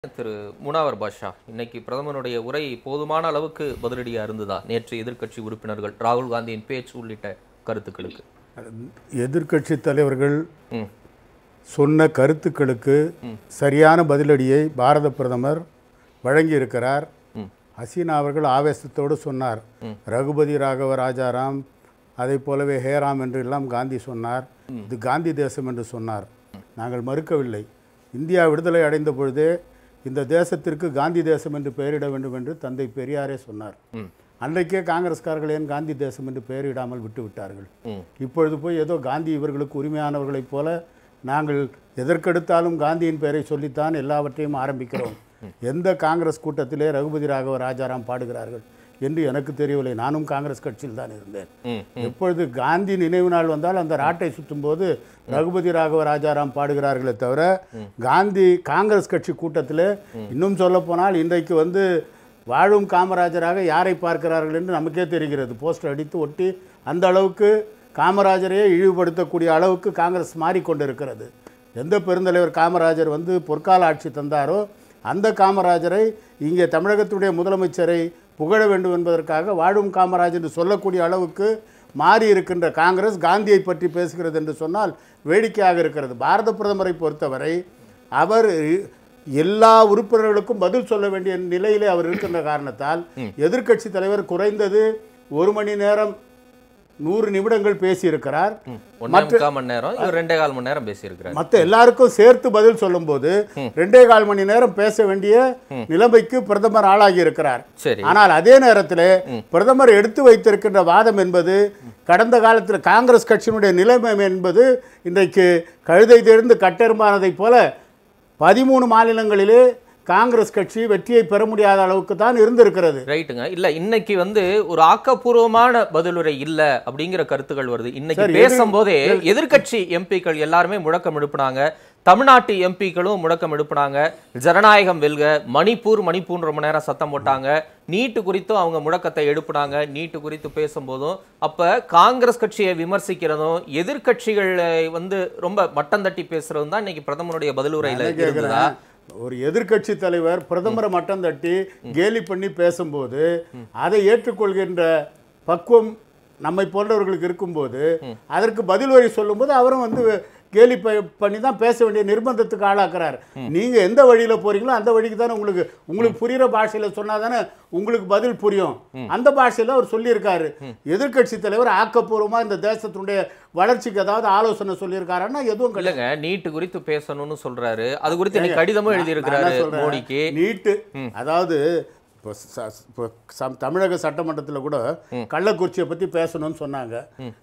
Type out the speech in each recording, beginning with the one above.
திரு முனாவர் பாஷா இன்னைக்கு பிரதமருடைய உரை போதுமான அளவுக்கு பதிலடியா இருந்ததா நேற்று எதிர்க்கட்சி உறுப்பினர்கள் ராகுல் காந்தியின் பேச்சு உள்ளிட்ட கருத்துக்களுக்கு எதிர்க்கட்சி தலைவர்கள் ம் சொன்ன கருத்துக்களுக்கு சரியான பதிலடியை பாரத பிரதமர் வழங்கியிருக்கிறார் ம். ஹசீனா அவர்கள் ஆவேசத்தோடு சொன்னார் ரகுபதி ராகவ ராஜாராம் அதை போலவே ஹேராம் என்று எல்லாம் காந்தி சொன்னார் இது காந்தி தேசம் என்று சொன்னார் நாங்கள் மறுக்கவில்லை இந்தியா விடுதலை அடைந்த பொழுதே இந்த தேசத்திற்கு காந்தி தேசம் என்று பெயரிட வேண்டும் என்று தந்தை பெரியாரே சொன்னார் ம். அன்றைக்கே காங்கிரஸ்காரர்கள் ஏன் காந்தி தேசம் என்று பெயரிடாமல் விட்டு விட்டார்கள் ம் இப்பொழுது போய் ஏதோ காந்தி இவர்களுக்கு உரிமையானவர்களைப் போல நாங்கள் எதற்கெடுத்தாலும் காந்தியின் பெயரை சொல்லித்தான் எல்லாவற்றையும் ஆரம்பிக்கிறோம் எந்த காங்கிரஸ் கூட்டத்திலே ரகுபதி ராகவ ராஜாராம் பாடுகிறார்கள் என்று எனக்கு தெரியவில்லை நானும் காங்கிரஸ் கட்சியில் தான் இருந்தேன் ம் எப்பொழுது காந்தி நினைவு நாள் வந்தால் அந்த ராட்டை சுற்றும் போது ரகுபதி ராகவ ராஜாராம் பாடுகிறார்களே தவிர காந்தி காங்கிரஸ் கட்சி கூட்டத்தில் இன்னும் சொல்ல போனால் இன்றைக்கு வந்து வாழும் காமராஜராக யாரை பார்க்கிறார்கள் என்று நமக்கே தெரிகிறது போஸ்டர் அடித்து ஒட்டி அந்த அளவுக்கு காமராஜரையே இழிவுபடுத்தக்கூடிய அளவுக்கு காங்கிரஸ் மாறிக்கொண்டிருக்கிறது எந்த பெருந்தலைவர் காமராஜர் வந்து பொற்கால ஆட்சி தந்தாரோ அந்த காமராஜரை இங்கே தமிழகத்துடைய முதலமைச்சரை புகழ வேண்டும் என்பதற்காக வாழும் காமராஜ் என்று சொல்லக்கூடிய அளவுக்கு மாறி இருக்கின்ற காங்கிரஸ் காந்தியை பற்றி பேசுகிறது என்று சொன்னால் வேடிக்கையாக இருக்கிறது பாரத பிரதமரை பொறுத்தவரை அவர் எல்லா உறுப்பினர்களுக்கும் பதில் சொல்ல வேண்டிய நிலையிலே அவர் இருக்கின்ற காரணத்தால் எதிர்க்கட்சி தலைவர் குறைந்தது ஒரு மணி நேரம் நூறு நிமிடங்கள் பேசியிருக்கிறார் ஒன்றே முக்கால் மணி நேரம் இவர் ரெண்டே கால் மணி நேரம் பேசியிருக்கிறார் மற்ற எல்லாருக்கும் சேர்த்து பதில் சொல்லும்போது ரெண்டே கால் மணி நேரம் பேச வேண்டிய நிலைமைக்கு பிரதமர் ஆளாகி இருக்கிறார் சரி ஆனால் அதே நேரத்தில் பிரதமர் எடுத்து வைத்திருக்கின்ற வாதம் என்பது கடந்த காலத்தில் காங்கிரஸ் கட்சியினுடைய நிலைமை என்பது இன்றைக்கு கழுதை தெரிந்து கட்டெரும்பானதைப் போல பதிமூணு மாநிலங்களிலே காங்கிரஸ் கட்சி வெற்றியை பெற முடியாத அளவுக்கு தான் இருந்திருக்கிறது ரைட்டுங்க இல்ல இன்னைக்கு வந்து ஒரு ஆக்கப்பூர்வமான பதிலுரை இல்ல அப்படிங்கிற கருத்துக்கள் வருது இன்னைக்கு சரி, பேசும்போதே எதிர்க்கட்சி எம்பிக்கள் எல்லாருமே முழக்கம் எழுப்புனாங்க தமிழ்நாட்டு எம்பிக்களும் முழக்கம் எழுப்புனாங்க ஜனநாயகம் வெல்க மணிப்பூர் மணிப்பூர் ரொம்ப நேரம் சத்தம் போட்டாங்க நீட்டு குறித்தும் அவங்க முழக்கத்தை எழுப்புனாங்க நீட்டு குறித்து பேசும்போதும் அப்ப காங்கிரஸ் கட்சியை விமர்சிக்கிறதும் எதிர்க்கட்சிகளை வந்து ரொம்ப மட்டம் தட்டி பேசுறதும் தான் இன்னைக்கு பிரதமருடைய பதிலுரையில என்ன இருந்ததா கேட்கிறேன், ஒரு எதிர்க்கட்சி தலைவர் பிரதமரை மட்டம் தட்டி கேலி பண்ணி பேசும்போது அதை ஏற்றுக்கொள்கின்ற பக்குவம் நம்மை போன்றவர்களுக்கு இருக்கும்போது அதற்கு பதில் வழி சொல்லும்போது அவரும் வந்து கேலி ப- பண்ணி தான் பேச வேண்டிய நிர்பந்தத்துக்கு ஆளாக்குறார் நீங்க எந்த வழியில போறீங்களோ அந்த வழிக்கு தானே உங்களுக்கு உங்களுக்கு புரியுற பாஷையில சொன்னா தானே உங்களுக்கு பதில் புரியும் அந்த பாஷையில அவர் சொல்லியிருக்காரு எதிர்க்கட்சி தலைவர் ஆக்கப்பூர்வமா இந்த தேசத்தினுடைய வளர்ச்சிக்கு ஏதாவது ஆலோசனை சொல்லியிருக்காருன்னா எதுவும் கிடையாது இல்லங்க நீட்டு குறித்து பேசணும்னு சொல்றாரு அது குறித்து இன்னைக்கு கடிதமும் எழுதியிருக்கிறாரு நான் என்ன சொல்றேன், மோடிக்கு நீட்டு அதாவது இப்போ ச- இப்போ சம்- தமிழக சட்டமன்றத்தில் கூட கள்ளக்குறிச்சியை பற்றி பேசணும்னு சொன்னாங்க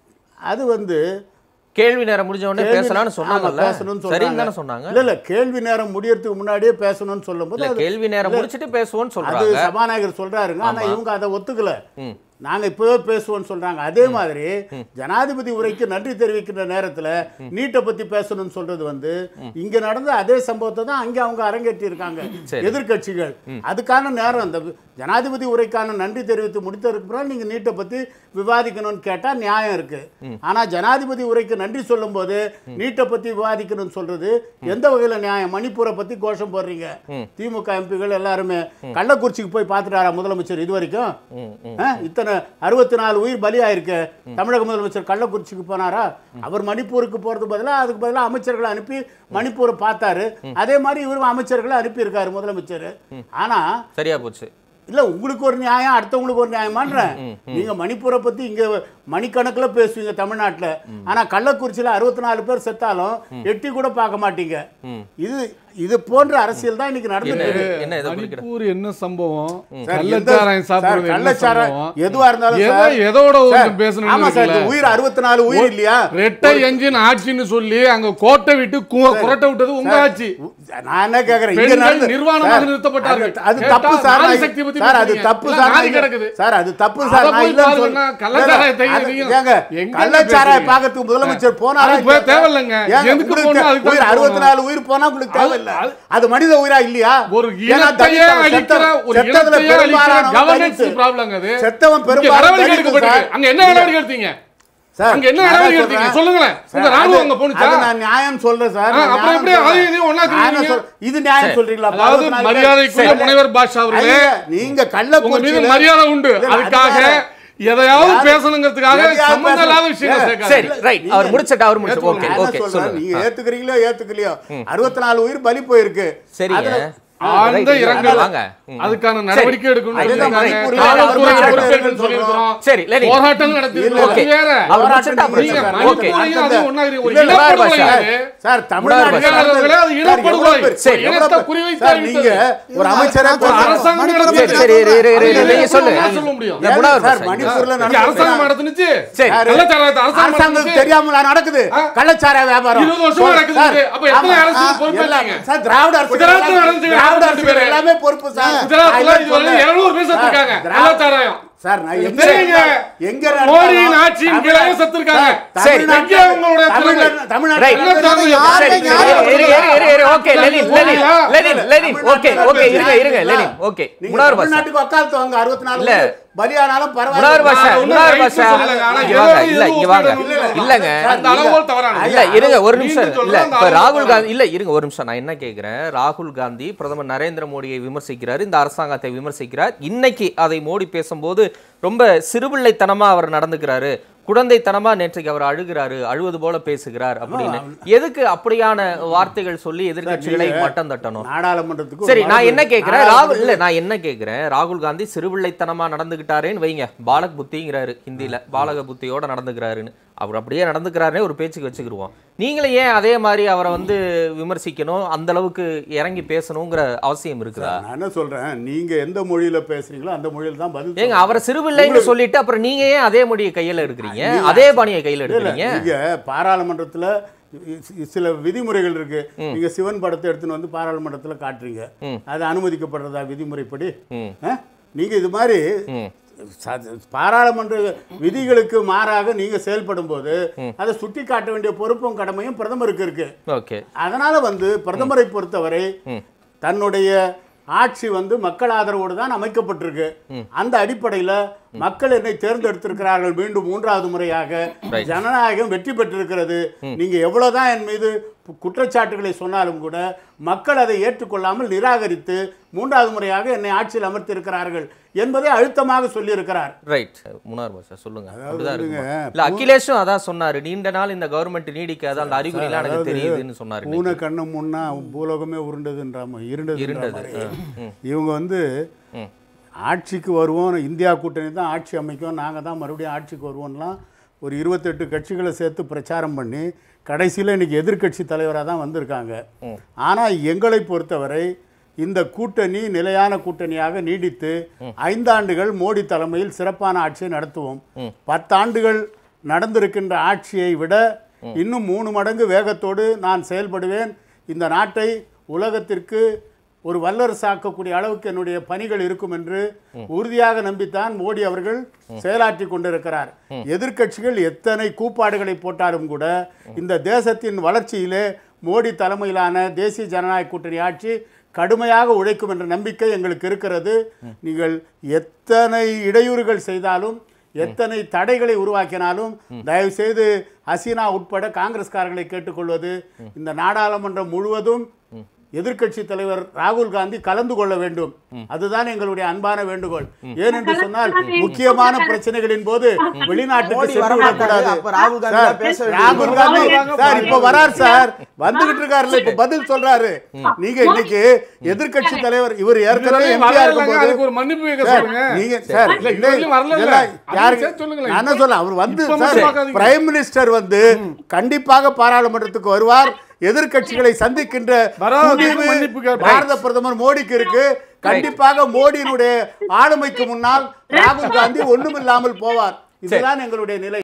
அது வந்து கேள்வி நேரம் முடிஞ்ச உடனே கேள்வி- பேசலாம்னு ஆமா, சொன்னாங்கல்ல பேசணும்னு சரின்னு சொன்னாங்க. தானே சொன்னாங்க இல்ல இல்ல கேள்வி நேரம் முடியறதுக்கு முன்னாடியே பேசணும்னு சொல்லும்போது இல்ல அது- கேள்வி நேரம் முடிச்சிட்டு பேசுவோம்னு அது சொல்றாங்க சபாநாயகர் சொல்றாருங்க ஆனா ஆமா. இவங்க அதை ஒத்துக்கல ம். நாங்க இப்பவே பேசுவோம்னு சொல்றாங்க அதே மாதிரி ஜனாதிபதி உரைக்கு நன்றி தெரிவிக்கின்ற நேரத்துல நீட்டை பத்தி பேசணும்னு சொல்றது வந்து இங்க நடந்த அதே சம்பவத்தை தான் அங்க அவங்க அரங்கேற்றி இருக்காங்க சரி. எதிர்க்கட்சிகள் அதுக்கான நேரம் அந்த ஜனாதிபதி உரைக்கான நன்றி தெரிவித்து முடித்ததுக்கு பிறகு நீங்க நீட்டை பத்தி விவாதிக்கணும்னு கேட்டா நியாயம் இருக்கு ஆனா ஜனாதிபதி உரைக்கு நன்றி சொல்லும்போது நீட்டை பத்தி விவாதிக்கணும்னு சொல்றது எந்த வகையில நியாயம் மணிப்பூரை பத்தி கோஷம் போடுறீங்க திமுக எம்பிகள் எல்லாருமே கள்ளக்குறிச்சிக்கு போய் பார்த்துட்டாரா முதலமைச்சர் இது வரைக்கும் ம், ம். ஆ, இத்தனை அறுபத்தி நாலு உயிர் பலியாயிருக்கு தமிழக முதலமைச்சர் கள்ளக்குறிச்சிக்கு போனாரா அவர் மணிப்பூருக்கு போறது பதிலா அதுக்கு பதிலா அமைச்சர்களை அனுப்பி மணிப்பூரை பார்த்தாரு அதே மாதிரி இவரும் அமைச்சர்களை அனுப்பியிருக்காரு முதலமைச்சர் ஆனா சரியா போச்சு இல்ல உங்களுக்கு ஒரு நியாயம் அடுத்தவங்களுக்கு ஒரு நியாயமான்றேன் நீங்க மணிப்பூரை பத்தி இங்க மணிக்கணக்குல பேசுவீங்க தமிழ்நாட்டுல ஆனா கள்ளக்குறிச்சியில அறுபத்தி நாலு பேர் செத்தாலும் எட்டி கூட பார்க்க மாட்டீங்க ம். இது இது போன்ற அரசியல் தான் இன்னைக்கு நடந்துட்டு என்ன இருக்கு என்ன இதை குறிக்கிற மணிப்பூர் என்ன சம்பவம் சார், எந்த- கள்ளச்சாராயம் சார், சாப்பிடுறது என்ன கள்ளச்சாராயம் சம்பவம் எதுவா இருந்தாலும் எதோ சார், எதோட சார், ஒன்று பேசணும்னு ஆமா சார் இருக்குல்ல. இந்த உயிர் அறுபத்தி நாலு உயிர் இல்லையா ரெட்டை என்ஜின் ஆட்சின்னு சொல்லி அங்க கோட்டை விட்டு கு- குரட்டை விட்டது உங்க ஆட்சி நான் என்ன கேக்குறேன் இங்க பெண்கள் நடந்து- நிர்வாணமாக சார், நிறுத்தப்பட்டார்கள். அது- அது கேட்டா தப்பு சார் நாரி நான் சக்தி பத்தி சார் அது பேசுறீங்க. தப்பு இல்ல, சார் நாரி நான் கிடக்குது. சார் அது தப்பு அதை சார் நான் போய் இல்லைன்னு பாருங்கன்னா சொல்ல- கள்ளச்சாராயத்தை இல்ல, நீங்க- அது- ஏங்க, எங்க கள்ளச்சாராய பேசுறீங்க? பாக்கத்துக்கு முதலமைச்சர் போனாரா அது போய் தேவையில்லைங்க. ஏங்க, எதுக்கு உங்களுக்கு போகணும்? அதுக்கு உயிர் தான் அறுபத்தி போகணும். நாலு உயிர் போனா உங்களுக்கு அது- தேவையில்லை அது- அது மனித உயிரா இல்லையா ஒரு ஏன்னா இனத்தையே தலித் அழிக்கிற செத்த- ஒரு செத்ததுல இனத்தையே அழிக்கிற பெரும்பாலானவங்க கவர்னன்ஸ் தலித். ப்ராப்ளம் அது செத்தவன் இங்க பெரும்பாலும் நடவடிக்கை தலித் எடுக்கப்பட்டிருக்கு சார். அங்க என்ன நடவடிக்கை எடுத்தீங்க சார், அங்க என்ன நான் நடவடிக்கை சொல்றேன். எடுத்தீங்க சொல்லுங்களேன் சார், உங்க ராணுவம் அது- அங்க போனுச்சா அது நான் நியாயம் சொல்றேன் சார் ஆ, நான் அப்புறம் நியாயம் எப்படி சொல்றேன். அதையும் இதையும் ஒண்ணா நான் என்ன திணிக்கிறீங்க? சொல்- இது நியாயம் சொல்றீங்களா அதாவது அறுபத்தி நாலு பேர். மரியாதைக்குரிய சரி. முனைவர் பாஷா அவர்களே ஐயா, நீங்க உங்க மீது கள்ளக்குறிச்சியில மரியாதை உண்டு இல்ல, அதுக்காக அது வேற. எதையாவது யாரு- பேசணுங்கிறதுக்காக எதையாவது சம்பந்தம் இல்லாத பேசணும். விஷயங்கள் ஏ, சேர்க்காதீங்க. சரி ரைட் அவர் நீங்க- முடிச்சிட்டு அவர் முடிச்சு ஏத்துக்கோங்க. ஓகே நான் என்ன ஓகே சொல்றேன், சொல்லுங்க நீங்க ஏத்துக்கிறீங்களோ ஏத்துக்கலையோ அறுபத்தி நாலு உயிர் பலி போயிருக்கு சரிங்க அதுல- ஆழ்ந்த ரைட், இரங்கல் வாங்க ம். அதுக்கான நடவடிக்கை எடுக்கணும் அதுதான் சொல்லியிருக்காங்க. மணிப்பூர்ல காவல்துறை அவர் பொறுப்பேற்கணும்னு சொல்றோம். சொல்லியிருக்கிறோம். சரி லெனின் போராட்டம் நடத்தி இல்ல, அது இல்ல. வேற அவர் முடிச்சிட்டு அப்புறம் நீங்க சொல்றேன். ஓகே மணிப்பூரையும் அதையும் ஒண்ணாகிறீங்க. ஒரு இல்ல, இல்ல, இனப்படுகொலை பாஷா. இது. சார் தமிழ்நாட்டுல முன்னாள் பணியாளர்களே அது சார், இனப்படுகொலை. எவ்வளவு பேர்? சரி, எவ்வளவு இனத்தை பேர்? குறிவைத்து சார், அறிவித்தது. நீங்க ஒரு அமைச்சரே ஒரு போடுறாங்க. அரசாங்கம் மணிப்பூர் நடத்துது. சரி சரி இரு, இரு, இரு, இரு, அது நீங்க சொல்லுங்க என்ன நீங்க- சொல்ல முடியும்? இந்த முன்னாள் சார், பாஷா. மணிப்பூர்ல இங்க நடக்குது. அரசாங்கம் நடத்துனுச்சு சரி. கள்ளச்சாராயத்தை அரசாங்கம் அரசாங்கம் நடத்துச்சு. தெரியாம நடக்குது ஆ? கள்ளச்சார வியாபாரம் இருபது வருஷமா நடக்குது சார், இது. அப்ப எத்தனை ஆமா. அரசுக்கு ஆ, பொறுப்பேற்றீங்க? எல்லாம். சார் திராவிட அரசு குஜராத்ல நடந்துச்சு, திராவிட ரெண்டு அரசு பேரு. எல்லாமே பொறுப்பு சார் குஜராத்ல நான் இதுவரை சொல்றேன். 200 பேர் செத்துருக்காங்க. சார், திராவிட- கள்ளச்சாராயம். சார் நான் எங்க தெரியுங்க. எங்க மோடியின் ஆட்சியின் கீழே செத்துருக்காங்க. சரி. எங்கே உங்களுடைய திறமை? தமிழ்நாடு ரைட். என்ன திறமை? சரி, யாருமே இரு, யாரும் இரு, இரு, இரு, இரு, ஓகே லெனின் லெனின் போகலையா? லெனின் லெனின் ஓகே ஓகே இருங்க இருங்க லெனின் ஓகே நீங்க முன்னாள் பாஷா தமிழ்நாட்டுக்கு வக்காலத்து வாங்க அறுபத்தி நாலு இல்ல. பலியானாலும் முன்னாள் பரவாயில்ல பாஷா நான் ஒண்ணும் முன்னாள் right பாஷா சொல்லலைங்க. ஆனா இங்க வாங்க ஏதோ இல்ல இது இங்க வாங்க ஒப்பிடணும். இல்லங்க அந்த அளவுகோல் தவறானது. இல்ல இருங்க ஒரு நீங்க நிமிஷம் சொல்றது இல்ல அந்த இப்ப அளவுகோல் ராகுல் தவறானது. காந்தி இல்ல இருங்க ஒரு நிமிஷம் நான் என்ன கேக்குறேன் ராகுல் காந்தி பிரதமர் நரேந்திர மோடியை விமர்சிக்கிறார் இந்த அரசாங்கத்தை விமர்சிக்கிறார் இன்னைக்கு அதை மோடி பேசும்போது ரொம்ப சிறுபிள்ளைத்தனமா அவர் நடந்துக்கிறாரு குழந்தைத்தனமா நேற்றைக்கு அவர் அழுகிறாரு அழுவது போல பேசுகிறார் அப்படின்னு எதுக்கு அப்படியான வார்த்தைகள் சொல்லி எதிர்க்கட்சிகளை நீங்க- மட்டம் தட்டணும் நாடாளுமன்றத்துக்கு ஒரு சரி நான் மரபு என்ன இருக்கு. கேக்குறேன் ராகுல் நாடாளுமன்றத்துக்கு இல்ல நான் என்ன கேக்குறேன் ராகுல் காந்தி சிறுபிள்ளைத்தனமா நடந்துகிட்டாரேன்னு வைங்க பாலக் புத்திங்கிறாரு ஹிந்தில பாலக புத்தியோட நடந்துக்கிறாருன்னு அவர் அப்படியே நடந்துக்கிறாருனே ஒரு பேச்சுக்கு வச்சுக்கிருவோம் நீங்களே ஏன் அதே மாதிரி அவரை வந்து விமர்சிக்கணும் அந்த அளவுக்கு இறங்கி பேசணுங்கிற அவசியம் இருக்குதா நான் என்ன சொல்றேன் நீங்க எந்த மொழியில பேசுறீங்களோ அந்த மொழியில தான் பதில் ஏங்க சொல்லணும். அவரை சிறுபிள்ளைன்னு சொல்லிட்டு அப்புறம் நீங்க ஏன் அதே மொழியை கையில எடுக்கிறீங்க அதே பாணியை கையில இல்ல, எடுக்கிறீங்க நீங்க பாராளுமன்றத்துல இ- சில விதிமுறைகள் இருக்கு நீங்க சிவன் படத்தை எடுத்துன்னு வந்து பாராளுமன்றத்துல காட்டுறீங்க அது அனுமதிக்கப்படுறதா விதிமுறைப்படி ம். ஆ? நீங்க இது மாதிரி ம். ச- பாராளுமன்ற விதிகளுக்கு மாறாக நீங்க செயல்படும் போது அதை சுட்டி காட்ட வேண்டிய பொறுப்பும் கடமையும் பிரதமருக்கு இருக்கு ஓகே அதனால வந்து பிரதமரை பொறுத்தவரை தன்னுடைய ஆட்சி வந்து மக்கள் ஆதரவோடு தான் அமைக்கப்பட்டிருக்கு அந்த அடிப்படையில் மக்கள் என்னை தேர்ந்தெடுத்திருக்கிறார்கள் மீண்டும் மூன்றாவது முறையாக ஜனநாயகம் வெற்றி பெற்றிருக்கிறது நீங்க எவ்வளவுதான் என் மீது கு- குற்றச்சாட்டுகளை சொன்னாலும் கூட மக்கள் அதை ஏற்றுக்கொள்ளாமல் நிராகரித்து மூன்றாவது முறையாக என்னை ஆட்சியில் அமர்த்தியிருக்கிறார்கள் என்பதை அழுத்தமாக சொல்லியிருக்கிறார் ரைட் முன்னார் பாஷா சொல்லுங்க அப்படிதான் இருக்குமா? இல்ல அகிலேஷும் அதான் சொன்னாரு நீண்ட நாள் இந்த கவர்மெண்ட் நீடிக்காது அந்த அறிகுறிலாம் எனக்கு தெரியுதுன்னு சொன்னாரு இன்னைக்கு. பூனை கண்ணு முன்னா பூலோகமே உருண்டதுன்றாம இருண்டது இருண்டது இவங்க வந்து ஆட்சிக்கு வருவோம் இந்தியா கூட்டணி தான் ஆட்சி அமைக்கும் நாங்கள் தான் மறுபடியும் ஆட்சிக்கு வருவோம்லாம் ஒரு இருபத்தெட்டு கட்சிகளை சேர்த்து பிரச்சாரம் பண்ணி கடைசியில் இன்னைக்கு எதிர்க்கட்சி தலைவராக தான் வந்திருக்காங்க ஆனால் எங்களை பொறுத்தவரை இந்த கூட்டணி நிலையான கூட்டணியாக நீடித்து ஐந்தாண்டுகள் மோடி தலைமையில் சிறப்பான ஆட்சியை நடத்துவோம் பத்தாண்டுகள் நடந்திருக்கின்ற ஆட்சியை விட இன்னும் மூணு மடங்கு வேகத்தோடு நான் செயல்படுவேன் இந்த நாட்டை உலகத்திற்கு ஒரு வல்லரசாக்கக்கூடிய அளவுக்கு என்னுடைய பணிகள் இருக்கும் என்று உறுதியாக நம்பித்தான் மோடி அவர்கள் செயலாற்றி கொண்டிருக்கிறார் எதிர்க்கட்சிகள் எத்தனை கூப்பாடுகளை போட்டாலும் கூட இந்த தேசத்தின் வளர்ச்சியிலே மோடி தலைமையிலான தேசிய ஜனநாயக கூட்டணி ஆட்சி கடுமையாக உழைக்கும் என்ற நம்பிக்கை எங்களுக்கு இருக்கிறது நீங்கள் எத்தனை இடையூறுகள் செய்தாலும் எத்தனை தடைகளை உருவாக்கினாலும் தயவு செய்து ஹசீனா உட்பட காங்கிரஸ்காரர்களை கேட்டுக்கொள்வது இந்த நாடாளுமன்றம் முழுவதும் எதிர்க்கட்சி தலைவர் ராகுல் காந்தி கலந்து கொள்ள வேண்டும் அதுதான் எங்களுடைய அன்பான வேண்டுகோள் ஏனென்று சொன்னால் முக்கியமான பிரச்சனைகளின் போது வெளிநாட்டுக்கு மோடி சென்று வரமாட்டாரு. விடக்கூடாது அப்ப ராகுல் காந்தி சார், தான் பேச வேண்டியது. ராகுல் காந்தி வாங்க, சார் வாங்க. இப்ப வரார் சார் வந்துகிட்டு இருக்காருல்ல இப்ப பதில் சொல்றாரு நீங்க இன்னைக்கு எதிர்க்கட்சி தலைவர் இவர் ஏற்கனவே இதுவரையும் எம்பியா வரலைங்க, இருக்கும்போது அதுக்கு ஒரு மன்னிப்பு கேட்க சார், சொல்லுங்க நீங்க சார் இல்ல, இல்லை, இதுவரையும் வரல இல்ல. இதெல்லாம் அது யாருக்கு- சேர்த்து சொல்லுங்களேன். நான் என்ன சொல்ல அவர் வந்து இப்ப சார் மட்டும் பார்க்காதீங்க. பிரைம் மினிஸ்டர் வந்து கண்டிப்பாக பாராளுமன்றத்துக்கு வருவார் எதிர்க்கட்சிகளை சந்திக்கின்ற வராததுக்கு துணிவு மன்னிப்பு கேட்பார். பாரத பிரதமர் மோடிக்கு இருக்கு கண்டிப்பாக மோடியினுடைய ஆளுமைக்கு முன்னால் ராகுல் காந்தி ஒண்ணுமில்லாமல் போவார் இதுதான் எங்களுடைய நிலை